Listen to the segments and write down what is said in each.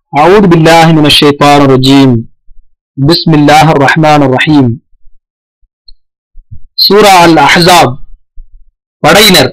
أعوذ بالله من الشيطان الرجيم بسم الله الرحمن الرحيم சூரா அல் அஹ்ஸாப் படையினர்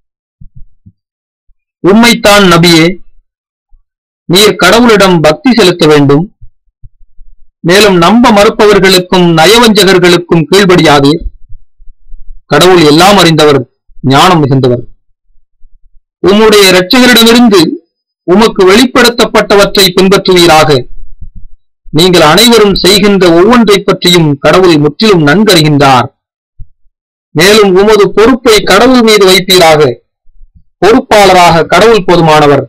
உம்மைத்தான் நபியே நீர் கடவுளிடம் பக்தி செலுத்த வேண்டும் மேலும் நம்ப மறுப்பவர்களுக்கும் நயவஞ்சகர்களுக்கும் கீழ்படியாதீர் கடவுள் எல்லாம் அறிந்தவர் ஞானம் மிகுந்தவர் உம்முடைய இரட்சகரிடமிருந்து உமக்கு வெளிப்படுத்தப்பட்டவற்றை பின்பற்றுவீராக நீங்கள் அனைவரும் செய்கின்ற ஒவ்வொன்றைப் பற்றியும் கடவுள் முற்றிலும் நன்கறிகின்றார் மேலும் உமது பொறுப்பை கடவுள் மீது வைப்பீராக பொறுப்பாளராக கடவுள் போதுமானவர்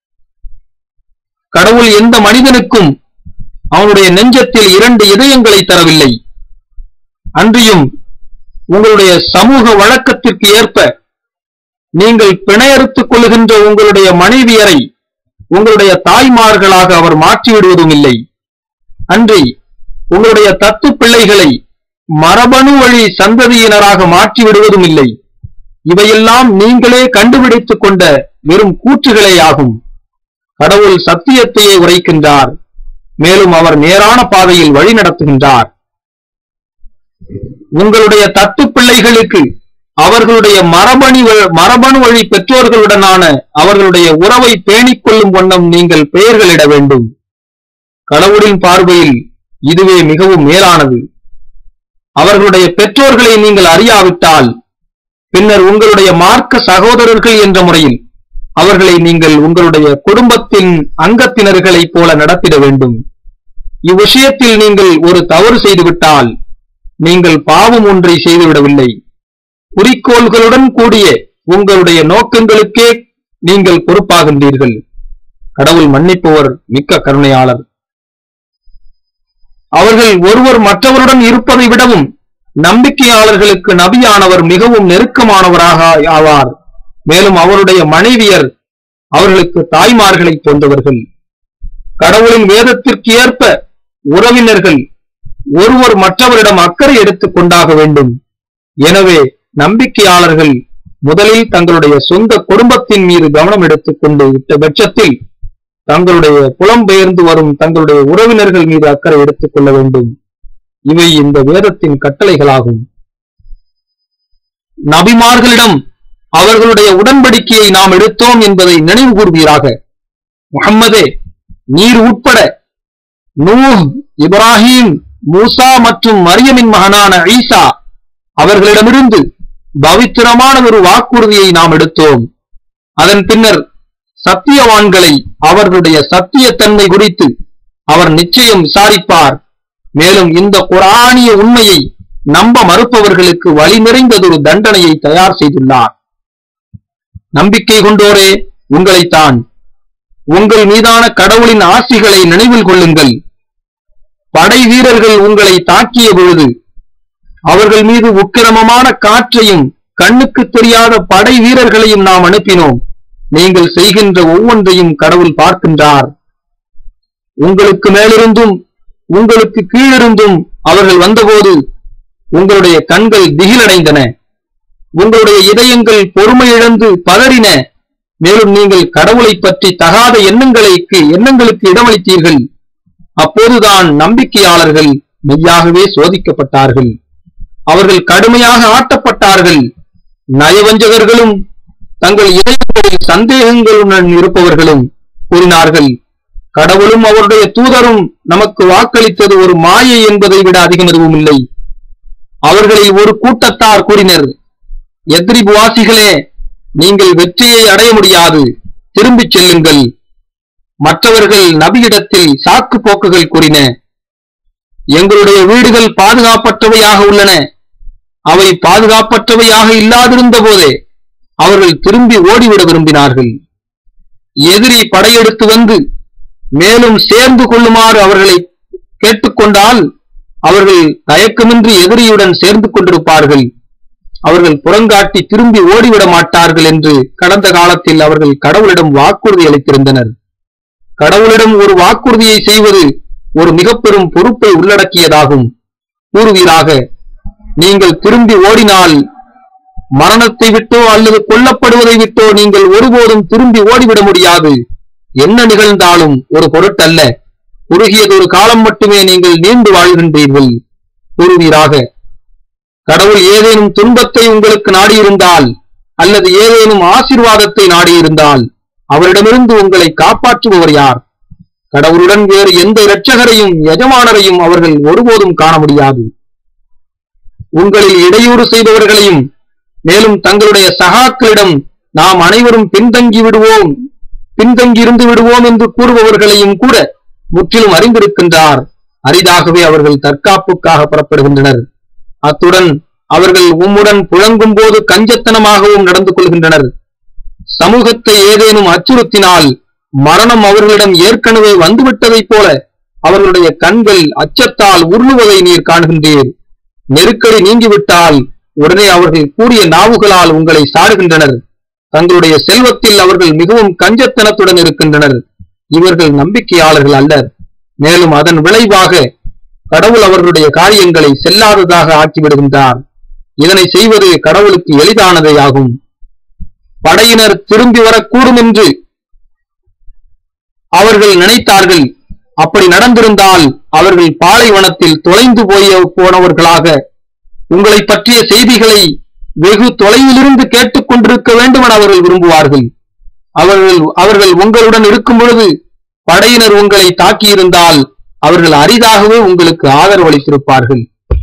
கடவுள் எந்த மனிதனுக்கும் அவனுடைய நெஞ்சத்தில் இரண்டு இதயங்களை தரவில்லை அன்றியும் உங்களுடைய சமூக வழக்கத்திற்கு ஏற்ப நீங்கள் பிணையறுத்துக் கொள்ளுகின்ற உங்களுடைய மனைவியரை உங்களுடைய தாய்மார்களாக அவர் மாற்றிவிடுவதும் இல்லை அன்றி உங்களுடைய தத்து பிள்ளைகளை மரபணு வழி சந்ததியினராக மாற்றி விடுவதும் இல்லை இவையெல்லாம் நீங்களே கண்டுபிடித்துக் கொண்ட வெறும் கூற்றுகளே ஆகும் கடவுள் சத்தியத்தையே உரைக்கின்றார் மேலும் அவர் நேரான பாதையில் வழி நடத்துகின்றார் உங்களுடைய தத்து பிள்ளைகளுக்கு அவர்களுடைய மரபணி வ- மரபணு வழி பெற்றோர்களுடனான அவர்களுடைய உறவை பேணிக் கொள்ளும் வண்ணம் நீங்கள் பெயர்களிட வேண்டும் கடவுளின் பார்வையில் இதுவே மிகவும் மேலானது அவர்களுடைய பெற்றோர்களை நீங்கள் அறியாவிட்டால் பின்னர் உங்களுடைய மார்க்க சகோதரர்கள் என்ற முறையில் அவர்களை நீங்கள் உங்களுடைய குடும்பத்தின் அங்கத்தினர்களைப் போல நடத்திட வேண்டும் இவ்விஷயத்தில் நீங்கள் ஒரு தவறு செய்துவிட்டால் நீங்கள் பாவம் ஒன்றை செய்துவிடவில்லை குறிக்கோள்களுடன் கூடிய உங்களுடைய நோக்கங்களுக்கே நீங்கள் பொறுப்பாகின்றீர்கள் கடவுள் மன்னிப்பவர் மிக்க கருணையாளர் அவர்கள் ஒருவர் மற்றவருடன் இருப்பதை விடவும் நம்பிக்கையாளர்களுக்கு நபியானவர் மிகவும் நெருக்கமானவராக ஆவார் மேலும் அவருடைய மனைவியர் அவர்களுக்கு தாய்மார்களைப் போன்றவர்கள் கடவுளின் வேதத்திற்கு ஏற்ப உறவினர்கள் ஒருவர் மற்றவரிடம் அக்கறை எடுத்துக் கொண்டாக வேண்டும் எனவே நம்பிக்கையாளர்கள் முதலில் தங்களுடைய சொந்த குடும்பத்தின் மீது கவனம் எடுத்துக்கொண்டு விட்ட பட்சத்தில் தங்களுடைய புலம்பெயர்ந்து வரும் தங்களுடைய உறவினர்கள் மீது அக்கறை எடுத்துக் கொள்ள வேண்டும் இவை இந்த வேதத்தின் கட்டளைகளாகும் நபிமார்களிடம் அவர்களுடைய உடன்படிக்கையை நாம் எடுத்தோம் என்பதை நினைவு கூர்வீராக முகம்மதே நீர் உட்பட நூஹ் இப்ராஹிம் மூசா மற்றும் மரியமின் மகனான ஈசா அவர்களிடமிருந்து பவித்திரமான ஒரு வாக்குறுதியை நாம் எடுத்தோம் அதன் பின்னர் சத்தியவான்களை அவர்களுடைய சத்தியத்தன்மை குறித்து அவர் நிச்சயம் விசாரிப்பார் மேலும் இந்த குரானிய உண்மையை நம்ப மறுப்பவர்களுக்கு வழி நிறைந்ததொரு தண்டனையை தயார் செய்துள்ளார் நம்பிக்கை கொண்டோரே உங்களைத்தான் உங்கள் மீதான கடவுளின் ஆசிகளை நினைவில் கொள்ளுங்கள் படை வீரர்கள் உங்களை தாக்கிய பொழுது அவர்கள் மீது உக்கிரமமான காற்றையும் கண்ணுக்கு தெரியாத படை வீரர்களையும் நாம் அனுப்பினோம் நீங்கள் செய்கின்ற ஒவ்வொன்றையும் கடவுள் பார்க்கின்றார் உங்களுக்கு மேலிருந்தும் உங்களுக்கு கீழிருந்தும் அவர்கள் வந்தபோது உங்களுடைய கண்கள் திகிலடைந்தன உங்களுடைய இதயங்கள் பொறுமையிழந்து பதறின மேலும் நீங்கள் கடவுளை பற்றி தகாத எண்ணங்களுக்கு எண்ணங்களுக்கு இடமளித்தீர்கள் அப்போதுதான் நம்பிக்கையாளர்கள் மெய்யாகவே சோதிக்கப்பட்டார்கள் அவர்கள் கடுமையாக ஆட்டப்பட்டார்கள் நயவஞ்சகர்களும் தங்கள் இதயங்களில் சந்தேகங்களுடன் இருப்பவர்களும் கூறினார்கள் கடவுளும் அவருடைய தூதரும் நமக்கு வாக்களித்தது ஒரு மாயை என்பதை விட அதிகம் எதுவும் இல்லை அவர்களில் ஒரு கூட்டத்தார் கூறினர் எத்ரிப் வாசிகளே நீங்கள் வெற்றியை அடைய முடியாது திரும்பிச் செல்லுங்கள் மற்றவர்கள் நபியிடத்தில் சாக்கு போக்குகள் கூறின எங்களுடைய வீடுகள் பாதுகாப்பற்றவையாக உள்ளன அவை பாதுகாப்பற்றவையாக இல்லாதிருந்த போதே அவர்கள் திரும்பி ஓடிவிட விரும்பினார்கள் எதிரி படையெடுத்து வந்து மேலும் சேர்ந்து கொள்ளுமாறு அவர்களை கேட்டுக்கொண்டால் அவர்கள் தயக்கமின்றி எதிரியுடன் சேர்ந்து கொண்டிருப்பார்கள் அவர்கள் புறங்காட்டி திரும்பி ஓடிவிட மாட்டார்கள் என்று கடந்த காலத்தில் அவர்கள் கடவுளிடம் வாக்குறுதி அளித்திருந்தனர் கடவுளிடம் ஒரு வாக்குறுதியை செய்வது ஒரு மிக பெரும் பொறுப்பை உள்ளடக்கியதாகும் கூறுவீராக நீங்கள் திரும்பி ஓடினால் மரணத்தை விட்டோ அல்லது கொல்லப்படுவதை விட்டோ நீங்கள் ஒருபோதும் திரும்பி ஓடிவிட முடியாது என்ன நிகழ்ந்தாலும் ஒரு பொருட்டல்ல குறுகியதொரு காலம் மட்டுமே நீங்கள் நீண்டு வாழ்கின்றீர்கள் கூறுவீராக கடவுள் ஏதேனும் துன்பத்தை உங்களுக்கு நாடியிருந்தால் அல்லது ஏதேனும் ஆசீர்வாதத்தை நாடியிருந்தால் அவரிடமிருந்து உங்களை காப்பாற்றுபவர் யார் கடவுளுடன் வேறு எந்த இரட்சகரையும் எஜமானரையும் அவர்கள் ஒருபோதும் காண முடியாது உங்களில் இடையூறு செய்பவர்களையும் மேலும் தங்களுடைய சகாக்களிடம் நாம் அனைவரும் பின்தங்கி விடுவோம் பின்தங்கியிருந்து விடுவோம் என்று கூறுபவர்களையும் கூட முற்றிலும் அறிந்திருக்கின்றார் அரிதாகவே அவர்கள் தற்காப்புக்காக புறப்படுகின்றனர் அத்துடன் அவர்கள் உம்முடன் புழங்கும் போது கஞ்சத்தனமாகவும் நடந்து கொள்கின்றனர் சமூகத்தை ஏதேனும் அச்சுறுத்தினால் மரணம் அவர்களிடம் ஏற்கனவே வந்துவிட்டதைப் போல அவர்களுடைய கண்கள் அச்சத்தால் உருளுவதை நீர் காண்கின்றீர் நெருக்கடி நீங்கிவிட்டால் உடனே அவர்கள் கூடிய நாவுகளால் உங்களை சாடுகின்றனர் தங்களுடைய செல்வத்தில் அவர்கள் மிகவும் கஞ்சத்தனத்துடன் இருக்கின்றனர் இவர்கள் நம்பிக்கையாளர்கள் அல்லர் மேலும் அதன் விளைவாக கடவுள் அவர்களுடைய காரியங்களை செல்லாததாக ஆக்கிவிடுகின்றார் இதனை செய்வது கடவுளுக்கு எளிதானதே ஆகும் படையினர் திரும்பி வரக்கூடும் என்று அவர்கள் நினைத்தார்கள் அப்படி நடந்திருந்தால் அவர்கள் பாலைவனத்தில் தொலைந்து போய போனவர்களாக உங்களை பற்றிய செய்திகளை வெகு தொலைவிலிருந்து கேட்டுக் கொண்டிருக்க வேண்டும் என அவர்கள் விரும்புவார்கள் அவர்கள் அவர்கள் உங்களுடன் இருக்கும் பொழுது படையினர் உங்களை தாக்கியிருந்தால் அவர்கள் அரிதாகவே உங்களுக்கு ஆதரவளித்திருப்பார்கள்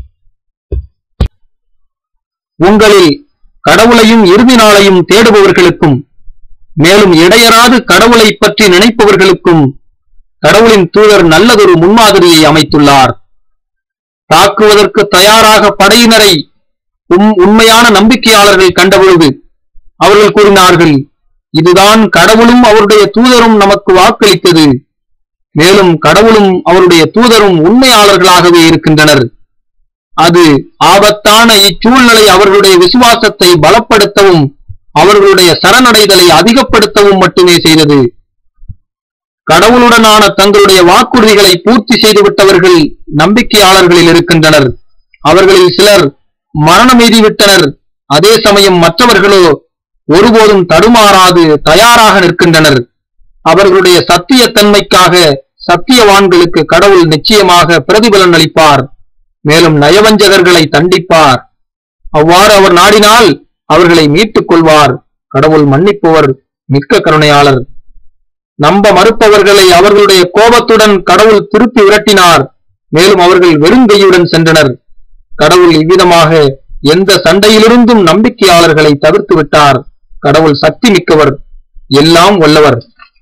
உங்களில் கடவுளையும் இறுதி நாளையும் தேடுபவர்களுக்கும் மேலும் இடையராது கடவுளை பற்றி நினைப்பவர்களுக்கும் கடவுளின் தூதர் நல்லதொரு முன்மாதிரியை அமைத்துள்ளார் தாக்குவதற்கு தயாராக படையினரை உம் உண்மையான நம்பிக்கையாளர்கள் கண்டபொழுது அவர்கள் கூறினார்கள் இதுதான் கடவுளும் அவருடைய தூதரும் நமக்கு வாக்களித்தது மேலும் கடவுளும் அவருடைய தூதரும் உண்மையாளர்களாகவே இருக்கின்றனர் அது ஆபத்தான இச்சூழ்நிலை அவர்களுடைய விசுவாசத்தை பலப்படுத்தவும் அவர்களுடைய சரணடைதலை அதிகப்படுத்தவும் மட்டுமே செய்தது கடவுளுடனான தங்களுடைய வாக்குறுதிகளை பூர்த்தி செய்துவிட்டவர்கள் நம்பிக்கையாளர்களில் இருக்கின்றனர் அவர்களில் சிலர் மரணம் எய்திவிட்டனர் அதே சமயம் மற்றவர்களோ ஒருபோதும் தடுமாறாது தயாராக நிற்கின்றனர் அவர்களுடைய சத்தியத்தன்மைக்காக சத்தியவான்களுக்கு கடவுள் நிச்சயமாக பிரதிபலன் அளிப்பார் மேலும் நயவஞ்சகர்களை தண்டிப்பார் அவ்வாறு அவர் நாடினால் அவர்களை மீட்டுக் கொள்வார் கடவுள் மன்னிப்பவர் மிக்க கருணையாளர் நம்ப மறுப்பவர்களை அவர்களுடைய கோபத்துடன் கடவுள் திருப்பி விரட்டினார் மேலும் அவர்கள் வெறுங்கையுடன் சென்றனர் கடவுள் இவ்விதமாக எந்த சண்டையிலிருந்தும் நம்பிக்கையாளர்களை தவிர்த்து விட்டார் கடவுள் சக்தி மிக்கவர் எல்லாம் வல்லவர்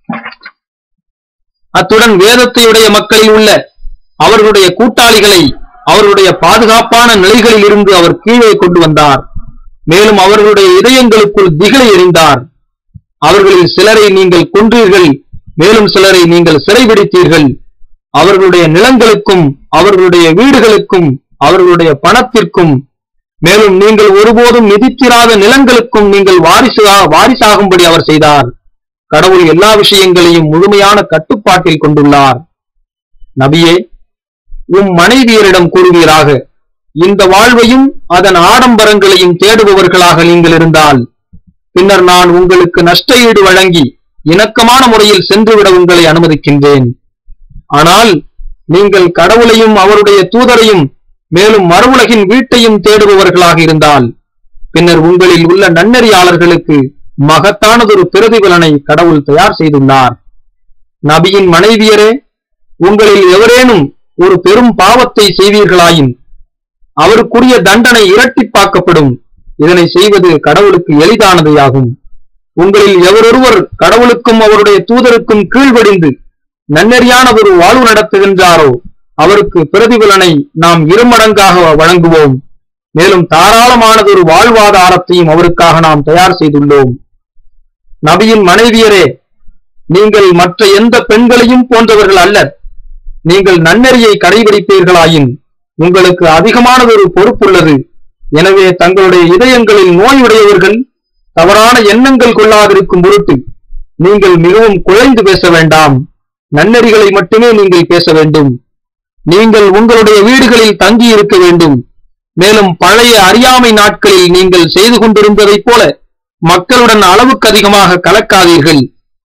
அத்துடன் வேதத்தையுடைய மக்களில் உள்ள அவர்களுடைய கூட்டாளிகளை அவர்களுடைய பாதுகாப்பான நிலைகளில் இருந்து அவர் கீழே கொண்டு வந்தார் மேலும் அவர்களுடைய இதயங்களுக்குள் திகிலை எறிந்தார் அவர்களில் சிலரை நீங்கள் கொன்றீர்கள் மேலும் சிலரை நீங்கள் சிறைபிடித்தீர்கள் அவர்களுடைய நிலங்களுக்கும் அவர்களுடைய வீடுகளுக்கும் அவர்களுடைய பணத்திற்கும் மேலும் நீங்கள் ஒருபோதும் மிதித்திராத நிலங்களுக்கும் நீங்கள் வாரிசா வாரிசாகும்படி அவர் செய்தார் கடவுள் எல்லா விஷயங்களையும் முழுமையான கட்டுப்பாட்டில் கொண்டுள்ளார் நபியே உம் மனைவியரிடம் கூறுவீராக இந்த வாழ்வையும் அதன் ஆடம்பரங்களையும் தேடுபவர்களாக நீங்கள் இருந்தால் பின்னர் நான் உங்களுக்கு நஷ்ட ஈடு வழங்கி இணக்கமான முறையில் சென்றுவிட உங்களை அனுமதிக்கின்றேன் ஆனால் நீங்கள் கடவுளையும் அவருடைய தூதரையும் மேலும் மறுவுலகின் வீட்டையும் தேடுபவர்களாக இருந்தால் பின்னர் உங்களில் உள்ள நன்னறியாளர்களுக்கு மகத்தானதொரு பிரதிபலனை கடவுள் தயார் செய்துள்ளார் நபியின் மனைவியரே உங்களில் எவரேனும் ஒரு பெரும் பாவத்தை செய்வீர்களாயின் அவருக்குரிய தண்டனை இரட்டிப்பாக்கப்படும் இதனை செய்வது கடவுளுக்கு எளிதானதையாகும் உங்களில் எவரொருவர் கடவுளுக்கும் அவருடைய தூதருக்கும் கீழ்வடிந்து நன்னெறியான ஒரு வாழ்வு நடத்துகின்றாரோ அவருக்கு பிரதிபலனை நாம் இருமடங்காக வழங்குவோம் மேலும் தாராளமானதொரு வாழ்வாதாரத்தையும் அவருக்காக நாம் தயார் செய்துள்ளோம் நபியின் மனைவியரே நீங்கள் மற்ற எந்த பெண்களையும் போன்றவர்கள் அல்லர் நீங்கள் நன்னெறியை கடைபிடிப்பீர்களாயின் உங்களுக்கு அதிகமானதொரு பொறுப்புள்ளது எனவே தங்களுடைய இதயங்களில் நோயுடையவர்கள் தவறான எண்ணங்கள் கொள்ளாதிருக்கும் பொருட்டு நீங்கள் மிகவும் குழைந்து பேச வேண்டாம் நன்னெறிகளை மட்டுமே நீங்கள் பேச வேண்டும் நீங்கள் உங்களுடைய வீடுகளில் தங்கி இருக்க வேண்டும் மேலும் பழைய அறியாமை நாட்களில் நீங்கள் செய்து கொண்டிருந்ததைப் போல மக்களுடன் அளவுக்கு அதிகமாக கலக்காதீர்கள்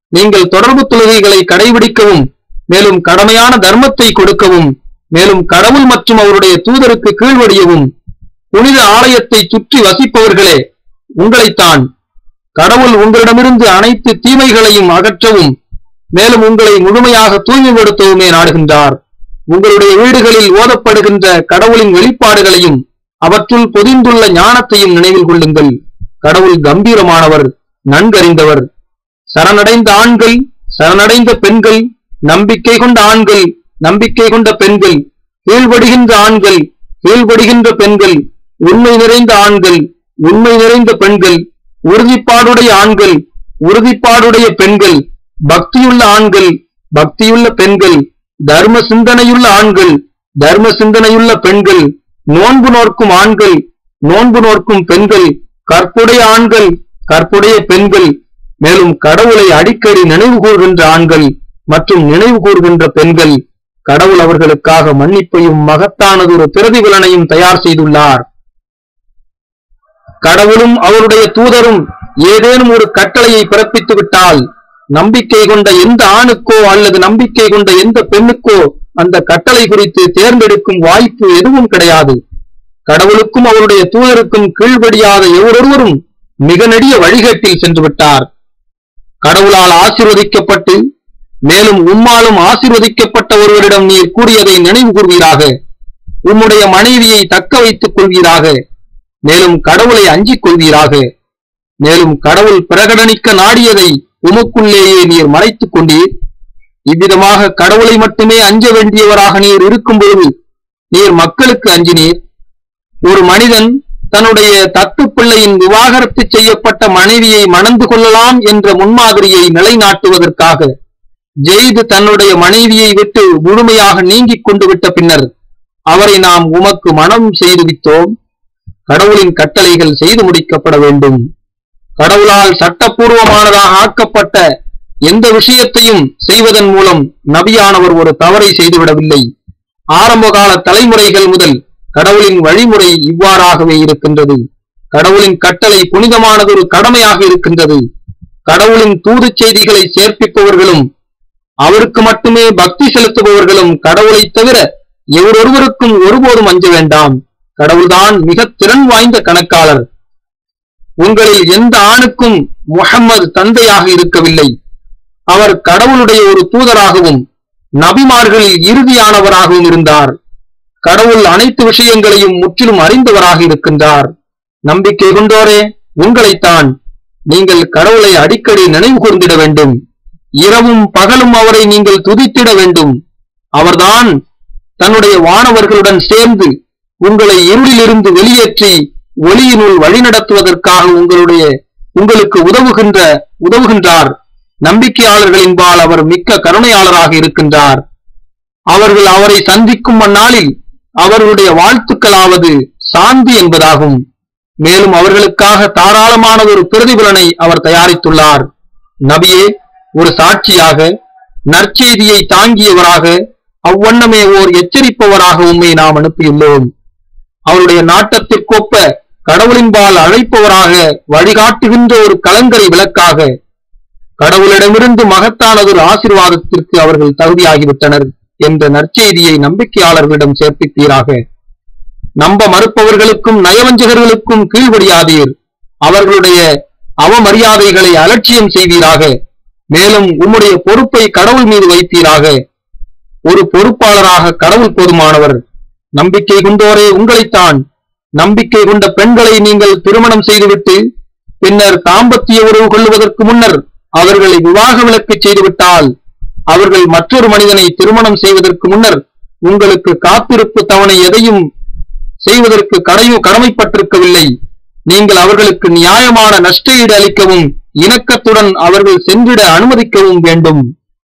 நீங்கள் தொடர்பு தொழுகைகளை கடைபிடிக்கவும் மேலும் கடமையான தர்மத்தை கொடுக்கவும் மேலும் கடவுள் மற்றும் அவருடைய தூதருக்கு கீழ்வடியவும் புனித ஆலயத்தை சுற்றி வசிப்பவர்களே உங்களைத்தான் கடவுள் உங்களிடமிருந்து அனைத்து தீமைகளையும் அகற்றவும் மேலும் உங்களை முழுமையாக தூய்மைப்படுத்தவுமே நாடுகின்றார் உங்களுடைய வீடுகளில் ஓதப்படுகின்ற கடவுளின் வெளிப்பாடுகளையும் அவற்றுள் பொதிந்துள்ள ஞானத்தையும் நினைவில் கொள்ளுங்கள் கடவுள் கம்பீரமானவர் நன்கறிந்தவர் சரணடைந்த ஆண்கள் சரணடைந்த பெண்கள் நம்பிக்கை கொண்ட ஆண்கள் நம்பிக்கை கொண்ட பெண்கள் கீழ்படுகின்ற ஆண்கள் கீழ்படுகின்ற பெண்கள் உண்மை நிறைந்த ஆண்கள் உண்மை நிறைந்த பெண்கள் உறுதிப்பாடுடைய ஆண்கள் உறுதிப்பாடுடைய பெண்கள் பக்தியுள்ள ஆண்கள் பக்தியுள்ள பெண்கள் தர்ம சிந்தனையுள்ள ஆண்கள் தர்ம சிந்தனையுள்ள பெண்கள் நோன்பு நோர்க்கும் ஆண்கள் நோன்பு நோர்க்கும் பெண்கள் கற்புடைய ஆண்கள் கற்புடைய பெண்கள் மேலும் கடவுளை அடிக்கடி நினைவு கூர்கின்ற ஆண்கள் மற்றும் நினைவு கூர்கின்ற பெண்கள் கடவுள் அவர்களுக்காக மன்னிப்பையும் மகத்தானதொரு பிரதிபலனையும் தயார் செய்துள்ளார் கடவுளும் அவருடைய தூதரும் ஏதேனும் ஒரு கட்டளையை பிறப்பித்து விட்டால் நம்பிக்கை கொண்ட எந்த ஆணுக்கோ அல்லது நம்பிக்கை கொண்ட எந்த பெண்ணுக்கோ அந்த கட்டளை குறித்து தேர்ந்தெடுக்கும் வாய்ப்பு எதுவும் கிடையாது கடவுளுக்கும் அவருடைய தூதருக்கும் கீழ்படியாத எவரொருவரும் மிக நெடிய வழிகேட்டில் சென்று விட்டார் கடவுளால் ஆசீர்வதிக்கப்பட்டு மேலும் உம்மாலும் ஆசீர்வதிக்கப்பட்ட ஒருவரிடம் நீர் கூறியதை நினைவு கூர்வீராக உம்முடைய மனைவியை தக்க வைத்துக் கொள்வீராக மேலும் கடவுளை அஞ்சிக் கொள்வீராக மேலும் கடவுள் பிரகடனிக்க நாடியதை உமக்குள்ளேயே நீர் மறைத்துக் கொண்டீர் இவ்விதமாக கடவுளை மட்டுமே அஞ்ச வேண்டியவராக நீர் இருக்கும் பொழுது நீர் மக்களுக்கு அஞ்சினீர் ஒரு மனிதன் தன்னுடைய தத்து பிள்ளையின் விவாகரத்து செய்யப்பட்ட மனைவியை மணந்து கொள்ளலாம் என்ற முன்மாதிரியை நிலைநாட்டுவதற்காக ஜெயிது தன்னுடைய மனைவியை விட்டு முழுமையாக நீங்கிக் கொண்டு விட்ட பின்னர் அவரை நாம் உமக்கு மனம் செய்து வித்தோம் கடவுளின் கட்டளைகள் செய்து முடிக்கப்பட வேண்டும் கடவுளால் சட்டப்பூர்வமானதாக ஆக்கப்பட்ட எந்த விஷயத்தையும் செய்வதன் மூலம் நபியானவர் ஒரு தவறை செய்துவிடவில்லை ஆரம்பகால தலைமுறைகள் முதல் கடவுளின் வழிமுறை இவ்வாறாகவே இருக்கின்றது கடவுளின் கட்டளை புனிதமானதொரு கடமையாக இருக்கின்றது கடவுளின் தூதுச் செய்திகளை சேர்ப்பிப்பவர்களும் அவருக்கு மட்டுமே பக்தி செலுத்துபவர்களும் கடவுளை தவிர எவரொருவருக்கும் ஒருபோதும் அஞ்ச வேண்டாம் கடவுள்தான் மிக திறன் வாய்ந்த கணக்காளர் உங்களில் எந்த ஆணுக்கும் முஹம்மது தந்தையாக இருக்கவில்லை அவர் கடவுளுடைய ஒரு தூதராகவும் நபிமார்களில் இறுதியானவராகவும் இருந்தார் கடவுள் அனைத்து விஷயங்களையும் முற்றிலும் அறிந்தவராக இருக்கின்றார் நம்பிக்கை கொண்டோரே உங்களைத்தான் நீங்கள் கடவுளை அடிக்கடி நினைவு கூர்ந்திட வேண்டும் இரவும் பகலும் அவரை நீங்கள் துதித்திட வேண்டும் அவர்தான் தன்னுடைய வானவர்களுடன் சேர்ந்து உங்களை இருளிலிருந்து வெளியேற்றி ஒளியினுள் வழிநடத்துவதற்காக உங்களுடைய உங்களுக்கு உதவுகின்ற உதவுகின்றார் நம்பிக்கையாளர்களின்பால் அவர் மிக்க கருணையாளராக இருக்கின்றார் அவர்கள் அவரை சந்திக்கும் அந்நாளில் அவர்களுடைய வாழ்த்துக்களாவது சாந்தி என்பதாகும் மேலும் அவர்களுக்காக தாராளமான ஒரு பிரதிபலனை அவர் தயாரித்துள்ளார் நபியே ஒரு சாட்சியாக நற்செய்தியை தாங்கியவராக அவ்வண்ணமே ஓர் எச்சரிப்பவராக உம்மை நாம் அனுப்பியுள்ளோம் அவருடைய நாட்டத்திற்கொப்ப கடவுளின்பால் அழைப்பவராக வழிகாட்டுகின்ற ஒரு கலங்கரை விளக்காக கடவுளிடமிருந்து மகத்தானதொரு ஆசீர்வாதத்திற்கு அவர்கள் தகுதியாகிவிட்டனர் என்ற நற்செய்தியை நம்பிக்கையாளர்களிடம் சேர்ப்பித்தீராக நம்ப மறுப்பவர்களுக்கும் நயவஞ்சகர்களுக்கும் கீழ்படியாதீர் அவர்களுடைய அவமரியாதைகளை அலட்சியம் செய்வீராக மேலும் உம்முடைய பொறுப்பை கடவுள் மீது வைத்தீராக ஒரு பொறுப்பாளராக கடவுள் போதுமானவர் நம்பிக்கை கொண்டோரே உங்களைத்தான் நம்பிக்கை கொண்ட பெண்களை நீங்கள் திருமணம் செய்துவிட்டு பின்னர் தாம்பத்திய உறவு கொள்வதற்கு முன்னர் அவர்களை விவாக விலக்கு செய்துவிட்டால் அவர்கள் மற்றொரு மனிதனை திருமணம் செய்வதற்கு முன்னர் உங்களுக்கு காத்திருப்பு தவணை எதையும் செய்வதற்கு கடையும் கடமைப்பட்டிருக்கவில்லை நீங்கள் அவர்களுக்கு நியாயமான நஷ்டஈடு அளிக்கவும் இணக்கத்துடன் அவர்கள் சென்றிட அனுமதிக்கவும் வேண்டும்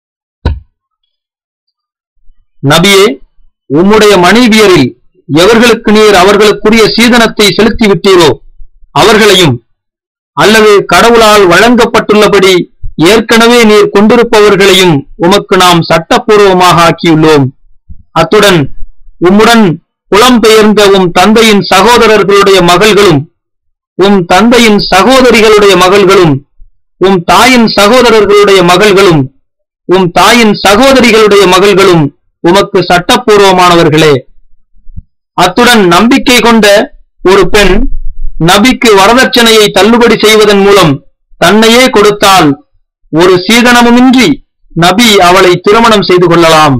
நபியே உம்முடைய மனைவியரில் எவர்களுக்கு நீர் அவர்களுக்குரிய சீதனத்தை செலுத்தி விட்டீரோ அவர்களையும் அல்லது கடவுளால் வழங்கப்பட்டுள்ளபடி ஏற்கனவே நீர் கொண்டிருப்பவர்களையும் உமக்கு நாம் சட்டப்பூர்வமாக ஆக்கியுள்ளோம் அத்துடன் உம்முடன் புலம்பெயர்ந்த உம் தந்தையின் சகோதரர்களுடைய மகள்களும் உம் தந்தையின் சகோதரிகளுடைய மகள்களும் உம் தாயின் சகோதரர்களுடைய மகள்களும் உம் தாயின் சகோதரிகளுடைய மகள்களும் உமக்கு சட்டப்பூர்வமானவர்களே அத்துடன் நம்பிக்கை கொண்ட ஒரு பெண் நபிக்கு வரதட்சணையை தள்ளுபடி செய்வதன் மூலம் தன்னையே கொடுத்தால் ஒரு சீதனமுமின்றி நபி அவளை திருமணம் செய்து கொள்ளலாம்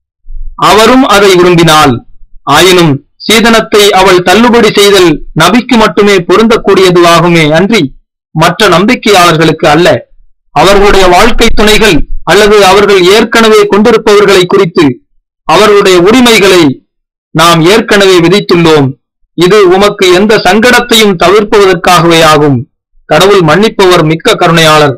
அவரும் அதை விரும்பினாள் ஆயினும் சீதனத்தை அவள் தள்ளுபடி செய்தல் நபிக்கு மட்டுமே பொருந்தக்கூடியது ஆகுமே அன்றி மற்ற நம்பிக்கையாளர்களுக்கு அல்ல அவர்களுடைய வாழ்க்கை துணைகள் அல்லது அவர்கள் ஏற்கனவே கொண்டிருப்பவர்களை குறித்து அவர்களுடைய உரிமைகளை நாம் ஏற்கனவே விதித்துள்ளோம் இது உமக்கு எந்த சங்கடத்தையும் தவிர்ப்பதற்காகவே ஆகும் கடவுள் மன்னிப்பவர் மிக்க கருணையாளர்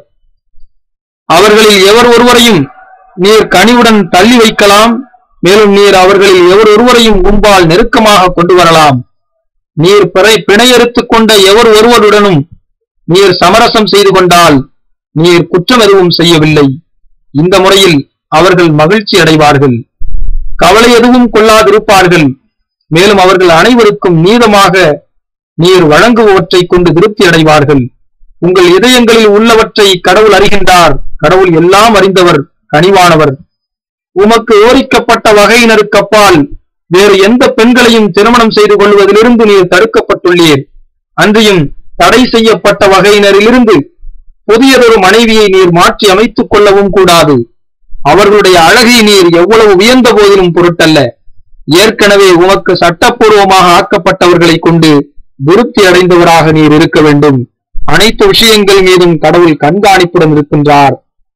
அவர்களில் எவர் ஒருவரையும் நீர் கனிவுடன் தள்ளி வைக்கலாம் மேலும் நீர் அவர்களில் எவர் ஒருவரையும் கும்பால் நெருக்கமாக கொண்டு வரலாம் நீர் பிறை பிணையறுத்துக் கொண்ட எவர் ஒருவருடனும் நீர் சமரசம் செய்து கொண்டால் நீர் குற்றம் எதுவும் செய்யவில்லை இந்த முறையில் அவர்கள் மகிழ்ச்சி அடைவார்கள் கவலை எதுவும் கொள்ளாதிருப்பார்கள் மேலும் அவர்கள் அனைவருக்கும் நீதமாக நீர் வழங்குபவற்றை கொண்டு திருப்தி அடைவார்கள் உங்கள் இதயங்களில் உள்ளவற்றை கடவுள் அறிகின்றார் கடவுள் எல்லாம் அறிந்தவர் கனிவானவர் உமக்கு ஓரிக்கப்பட்ட வகையினருக்கு அப்பால் வேறு எந்த பெண்களையும் திருமணம் செய்து கொள்வதிலிருந்து நீர் தடுக்கப்பட்டுள்ளீர் அன்றியும் தடை செய்யப்பட்ட வகையினரிலிருந்து புதியதொரு மனைவியை நீர் மாற்றி அமைத்துக் கொள்ளவும் கூடாது அவர்களுடைய அழகை நீர் எவ்வளவு உயர்ந்த போதிலும் பொருட்டல்ல ஏற்கனவே உமக்கு சட்டப்பூர்வமாக ஆக்கப்பட்டவர்களை கொண்டு திருப்தி அடைந்தவராக நீர் இருக்க வேண்டும் அனைத்து விஷயங்கள் மீதும் கடவுள் கண்காணிப்புடன் இருக்கின்றார்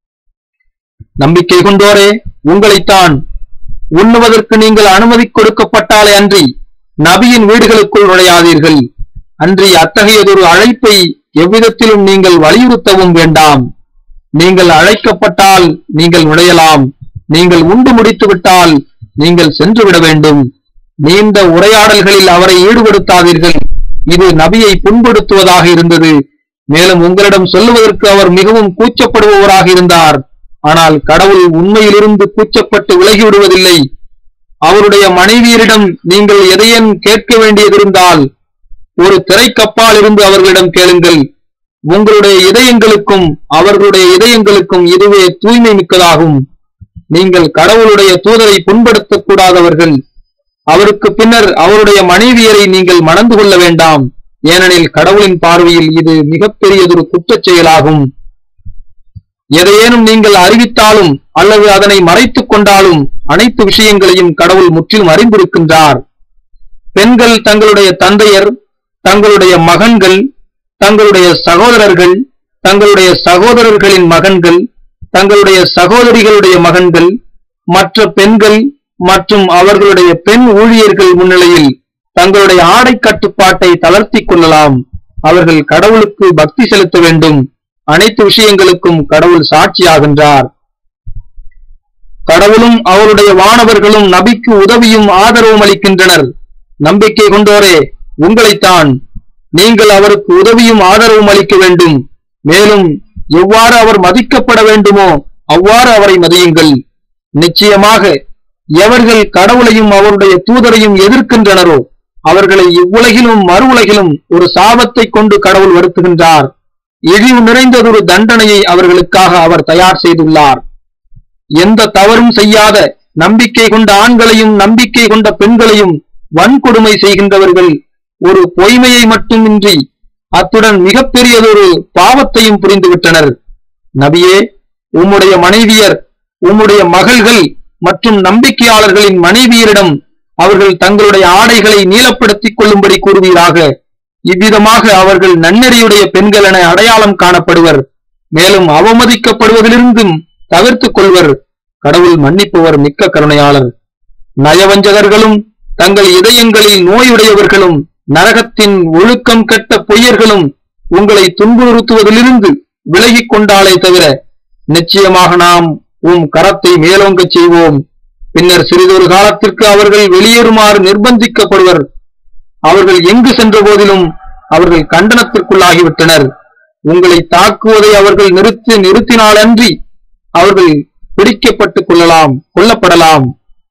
நம்பிக்கை கொண்டோரே உங்களைத்தான் உண்ணுவதற்கு நீங்கள் அனுமதி கொடுக்கப்பட்டாலே அன்றி நபியின் வீடுகளுக்குள் நுழையாதீர்கள் அன்றி அத்தகையதொரு அழைப்பை எவ்விதத்திலும் நீங்கள் வலியுறுத்தவும் வேண்டாம் நீங்கள் அழைக்கப்பட்டால் நீங்கள் நுழையலாம் நீங்கள் உண்டு முடித்து விட்டால் நீங்கள் சென்று விட வேண்டும் நீண்ட உரையாடல்களில் அவரை ஈடுபடுத்தாதீர்கள் இது நபியை புண்படுத்துவதாக இருந்தது மேலும் உங்களிடம் சொல்லுவதற்கு அவர் மிகவும் கூச்சப்படுபவராக இருந்தார் ஆனால் கடவுள் உண்மையிலிருந்து கூச்சப்பட்டு விலகி விடுவதில்லை அவருடைய மனைவியரிடம் நீங்கள் எதையன் கேட்க வேண்டியதிருந்தால் ஒரு திரைக்கப்பால் இருந்து அவர்களிடம் கேளுங்கள் உங்களுடைய இதயங்களுக்கும் அவர்களுடைய இதயங்களுக்கும் இதுவே தூய்மை மிக்கதாகும் நீங்கள் கடவுளுடைய தூதரை புண்படுத்தக் கூடாதவர்கள் அவருக்கு பின்னர் அவருடைய மனைவியரை நீங்கள் மணந்து கொள்ள வேண்டாம் ஏனெனில் கடவுளின் பார்வையில் இது மிகப்பெரியதொரு குற்றச் செயலாகும் எதையேனும் நீங்கள் அறிவித்தாலும் அல்லது அதனை மறைத்துக் கொண்டாலும் அனைத்து விஷயங்களையும் கடவுள் முற்றிலும் அறிந்திருக்கின்றார் பெண்கள் தங்களுடைய தந்தையர் தங்களுடைய மகன்கள் தங்களுடைய சகோதரர்கள் தங்களுடைய சகோதரர்களின் மகன்கள் தங்களுடைய சகோதரிகளுடைய மகன்கள் மற்ற பெண்கள் மற்றும் அவர்களுடைய பெண் ஊழியர்கள் முன்னிலையில் தங்களுடைய ஆடை கட்டுப்பாட்டை தளர்த்திக் கொள்ளலாம் அவர்கள் கடவுளுக்கு பக்தி செலுத்த வேண்டும் அனைத்து விஷயங்களுக்கும் கடவுள் சாட்சியாகின்றார் கடவுளும் அவருடைய வானவர்களும் நபிக்கு உதவியும் ஆதரவும் அளிக்கின்றனர் நம்பிக்கை கொண்டோரே உங்களைத்தான் நீங்கள் அவருக்கு உதவியும் ஆதரவும் அளிக்க வேண்டும் மேலும் எவ்வாறு அவர் மதிக்கப்பட வேண்டுமோ அவ்வாறு அவரை மதியுங்கள் நிச்சயமாக எவர்கள் கடவுளையும் அவருடைய தூதரையும் எதிர்க்கின்றனரோ அவர்களை இவ்வுலகிலும் மறு உலகிலும் ஒரு சாபத்தை கொண்டு கடவுள் வருத்துகின்றார் இழிவு நிறைந்ததொரு தண்டனையை அவர்களுக்காக அவர் தயார் செய்துள்ளார் எந்த தவறும் செய்யாத நம்பிக்கை கொண்ட ஆண்களையும் நம்பிக்கை கொண்ட பெண்களையும் வன்கொடுமை செய்கின்றவர்கள் ஒரு பொய்மையை மட்டுமின்றி அத்துடன் மிகப்பெரியதொரு பாவத்தையும் புரிந்துவிட்டனர் நபியே உம்முடைய மனைவியர் உம்முடைய மகள்கள் மற்றும் நம்பிக்கையாளர்களின் மனைவியரிடம் அவர்கள் தங்களுடைய ஆடைகளை நீளப்படுத்திக் கொள்ளும்படி கூறுவீராக இவ்விதமாக அவர்கள் நன்னெறியுடைய பெண்கள் என அடையாளம் காணப்படுவர் மேலும் அவமதிக்கப்படுவதிலிருந்தும் தவிர்த்துக் கொள்வர் கடவுள் மன்னிப்பவர் மிக்க கருணையாளர் நயவஞ்சகர்களும் தங்கள் இதயங்களில் நோயுடையவர்களும் நரகத்தின் ஒழுக்கம் கெட்ட பொய்யர்களும் உங்களை துன்புறுத்துவதிலிருந்து விலகிக் கொண்டாலே தவிர நிச்சயமாக நாம் உம் கரத்தை மேலோங்கச் செய்வோம் பின்னர் சிறிதொரு காலத்திற்கு அவர்கள் வெளியேறுமாறு நிர்பந்திக்கப்படுவர் அவர்கள் எங்கு சென்ற போதிலும் அவர்கள் கண்டனத்திற்குள்ளாகிவிட்டனர் உங்களை தாக்குவதை அவர்கள் நிறுத்தி நிறுத்தினாலன்றி அவர்கள் பிடிக்கப்பட்டுக் கொள்ளலாம் கொல்லப்படலாம்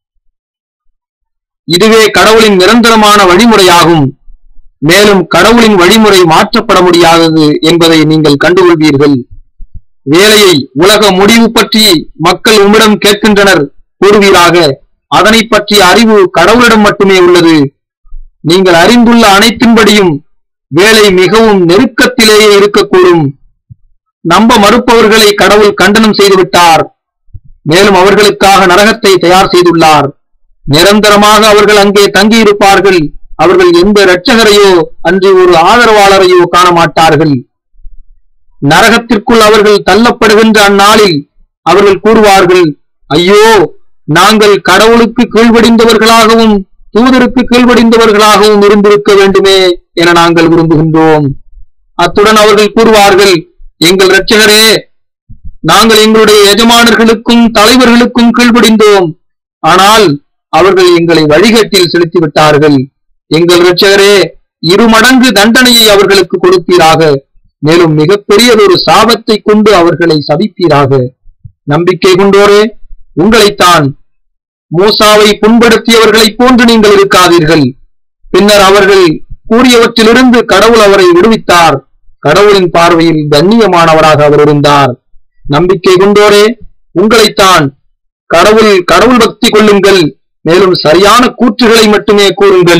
இதுவே கடவுளின் நிரந்தரமான வழிமுறையாகும் மேலும் கடவுளின் வழிமுறை மாற்றப்பட முடியாதது என்பதை நீங்கள் கண்டுகொள்வீர்கள் வேலையை உலக முடிவு பற்றி மக்கள் உம்மிடம் கேட்கின்றனர் கூறுவீராக அதனை பற்றிய அறிவு கடவுளிடம் மட்டுமே உள்ளது நீங்கள் அறிந்துள்ள அனைத்தின்படியும் வேலை மிகவும் நெருக்கத்திலேயே இருக்கக்கூடும் நம்ப மறுப்பவர்களை கடவுள் கண்டனம் செய்துவிட்டார் மேலும் அவர்களுக்காக நரகத்தை தயார் செய்துள்ளார் நிரந்தரமாக அவர்கள் அங்கே தங்கியிருப்பார்கள் அவர்கள் எந்த இரட்சகரையோ அன்று ஒரு ஆதரவாளரையோ காண மாட்டார்கள் நரகத்திற்குள் அவர்கள் தள்ளப்படுகின்ற அந்நாளில் அவர்கள் கூறுவார்கள் ஐயோ நாங்கள் கடவுளுக்கு கீழ்வடிந்தவர்களாகவும் தூதருக்கு கீழ்வடிந்தவர்களாகவும் இருந்திருக்க வேண்டுமே என நாங்கள் விரும்புகின்றோம் அத்துடன் அவர்கள் கூறுவார்கள் எங்கள் இரட்சகரே நாங்கள் எங்களுடைய எஜமானர்களுக்கும் தலைவர்களுக்கும் கீழ்ப்படிந்தோம் ஆனால் அவர்கள் எங்களை வழிகட்டில் செலுத்தி விட்டார்கள் எங்கள் இரட்சகரே இருமடங்கு தண்டனையை அவர்களுக்கு கொடுப்பீராக மேலும் மிகப்பெரியதொரு சாபத்தை கொண்டு அவர்களை சபிப்பீராக நம்பிக்கை கொண்டோரே உங்களைத்தான் மூசாவை புண்படுத்தியவர்களைப் போன்று நீங்கள் இருக்காதீர்கள் பின்னர் அவர்கள் கூறியவற்றிலிருந்து கடவுள் அவரை விடுவித்தார் கடவுளின் பார்வையில் கண்ணியமானவராக அவர் இருந்தார் நம்பிக்கை கொண்டோரே உங்களைத்தான் கடவுள் கடவுள் பக்தி கொள்ளுங்கள் மேலும் சரியான கூற்றுகளை மட்டுமே கூறுங்கள்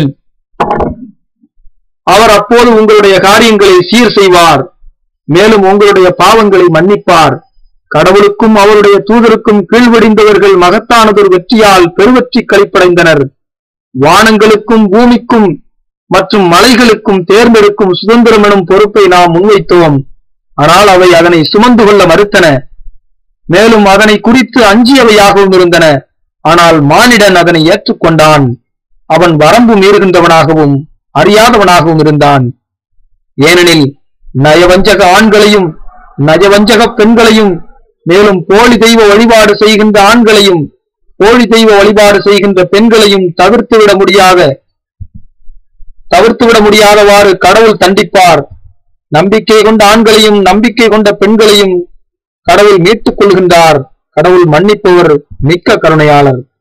அவர் அப்போது உங்களுடைய காரியங்களை சீர் செய்வார் மேலும் உங்களுடைய பாவங்களை மன்னிப்பார் கடவுளுக்கும் அவருடைய தூதருக்கும் கீழ்வடிந்தவர்கள் மகத்தானதொரு வெற்றியால் பெருவெற்றி கழிப்படைந்தனர் வானங்களுக்கும் பூமிக்கும் மற்றும் மலைகளுக்கும் தேர்ந்தெடுக்கும் சுதந்திரம் எனும் பொறுப்பை நாம் முன்வைத்தோம் ஆனால் அவை அதனை சுமந்து கொள்ள மறுத்தன மேலும் அதனை குறித்து அஞ்சியவையாகவும் இருந்தன ஆனால் மானிடன் அதனை ஏற்றுக்கொண்டான் அவன் வரம்பு மீறுகின்றவனாகவும் அறியாதவனாகவும் இருந்தான் ஏனெனில் நயவஞ்சக ஆண்களையும் நயவஞ்சக பெண்களையும் மேலும் போலி தெய்வ வழிபாடு செய்கின்ற ஆண்களையும் போலி தெய்வ வழிபாடு செய்கின்ற பெண்களையும் தவிர்த்து விட முடியாத தவிர்த்து விட முடியாதவாறு கடவுள் தண்டிப்பார் நம்பிக்கை கொண்ட ஆண்களையும் நம்பிக்கை கொண்ட பெண்களையும் கடவுள் மீட்டுக் கொள்கின்றார் கடவுள் மன்னிப்பவர் மிக்க கருணையாளர்